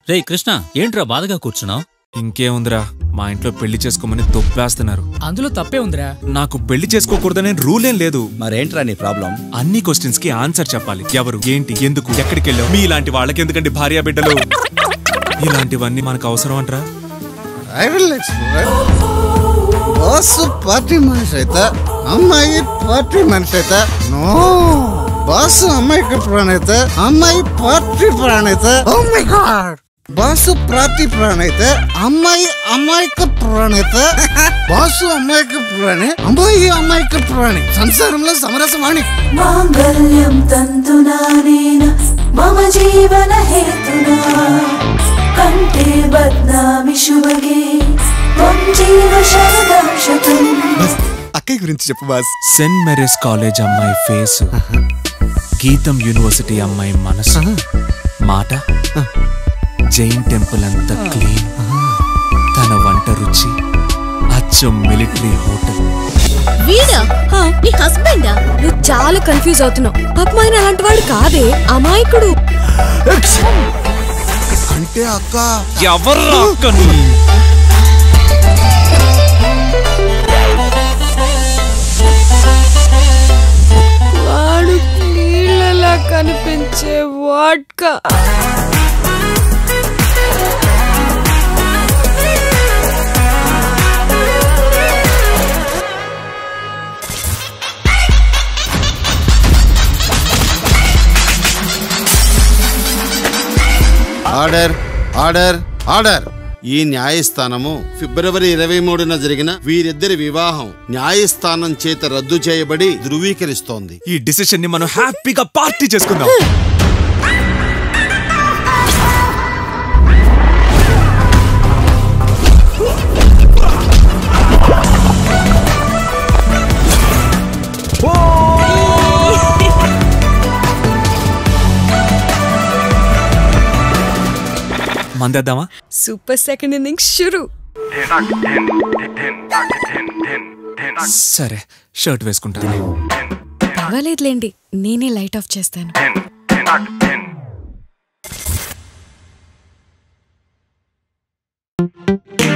రేయ్ కృష్ణ ఏంట్రా బాధగా కూర్చున్నావు ఇంకేముందిరా మా ఇంట్లో పెళ్లి చేసుకోమని తొప్పేస్తున్నారు అందులో తప్పే ఉందిరా నాకు పెళ్లి చేసుకోకూడదనే రూలేం లేదు మరేంట్రా నీ ప్రాబ్లం అన్ని క్వశ్చన్స్ కి ఆన్సర్ చెప్పాలి ఎవరు ఏంటి ఎందుకు ఎక్కడికి వెళ్ళావు మీ ఇలాంటి వాళ్ళకి ఎందుకండి భార్య బిడ్డలు ఇలాంటివన్నీ మనకు అవసరం అంటరా I will explore boss party మనిషి అయితే అమ్మాయి పార్టీ మనిషి అయితే నో బాస్ అమ్మాయికి ప్రాణైతే అమ్మాయి పార్టీ ప్రాణైతే oh my god boss party ప్రాణైతే అమ్మాయి అమ్మాయికి ప్రాణైతే బాసు అమ్మాయికి ప్రాణి అమ్మాయి అమ్మాయికి ప్రాణి సంసారంలో సమరసమాణి माङ्गल्यं तन्तुनानेन मम जीवनहेतुना कण्ठे बध्नामि शुभगे त्वं जीव शरदां शतम् అక్కయ్య గురించి చెప్పు బాస్ సెంట్ మెరీస్ కాలేజ్ అమ్మాయి ఫేస్ గీతం యూనివర్సిటీ అమ్మాయి మనసు మాట జైన్ టెంపుల్ అంత క్లీన్ తన వంట రుచి అచ్చం మిలిటరీ హోటల్ వీడా నీ హస్బెండా నువ్వు చాలా కన్ఫ్యూజ్ అవుతున్నావు పాపం ఆయన అలాంటి వాడు కాదే అమాయకుడు అంటే అక్క ఎవరు వాడు నీళ్ళలా కనిపించే వాడ్కా ఆర్డర్ ఆర్డర్ ఆర్డర్ ఈ న్యాయస్థానము ఫిబ్రవరి ఇరవై మూడున జరిగిన వీరిద్దరి వివాహం న్యాయస్థానం చేత రద్దు చేయబడి ధృవీకరిస్తోంది ఈ డిసిషన్ ని మనం హ్యాపీగా పార్టీ చేసుకుందాం మందేద్దామా సూపర్ సెకండ్ ఇన్నింగ్స్ షురు సరే షర్ట్ వేసుకుంటాను పర్వాలేదులేండి నేనే లైట్ ఆఫ్ చేస్తాను ఆ